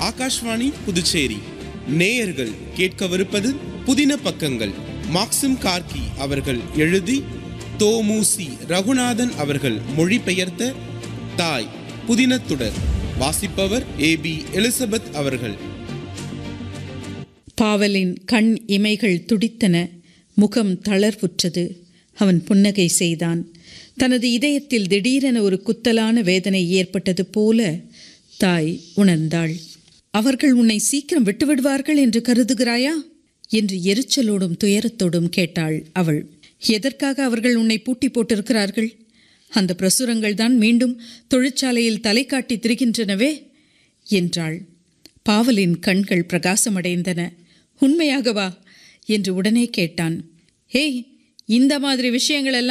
ஆகாஷ்வாணி புதுச்சேரி நேயர்கள் கேட்கவிருப்பது புதின பக்கங்கள் மாக்சிம் கார்கி அவர்கள் எழுதி தோமுசி ரகுநாதன் அவர்கள் மொழிபெயர்த்த தாய் புதினத்துடர் வாசிப்பவர் ஏபி எலிசபெத் அவர்கள் பாவலின் கண் இமைகள் துடித்தன முகம் தளர்வுற்றது அவன் புன்னகை செய்தான் தனது இதயத்தில் திடீரென ஒரு குத்தலான வேதனை ஏற்பட்டது போல தாய் உணர்ந்தாள் அவர்கள் உன்னை சீக்கிரம் விட்டுவிடுவார்கள் என்று கருதுகிறாயா என்று எரிச்சலோடும் துயரத்தோடும் கேட்டாள் அவள் எதற்காக அவர்கள் உன்னை பூட்டி போட்டிருக்கிறார்கள் அந்த பிரசுரங்கள் தான் மீண்டும் தொழிற்சாலையில் தலை காட்டி திரிகின்றனவே என்றாள் பாவலின் கண்கள் பிரகாசமடைந்தன உண்மையாகவா என்று உடனே கேட்டான் ஏய் இந்த மாதிரி விஷயங்கள் எல்லாம்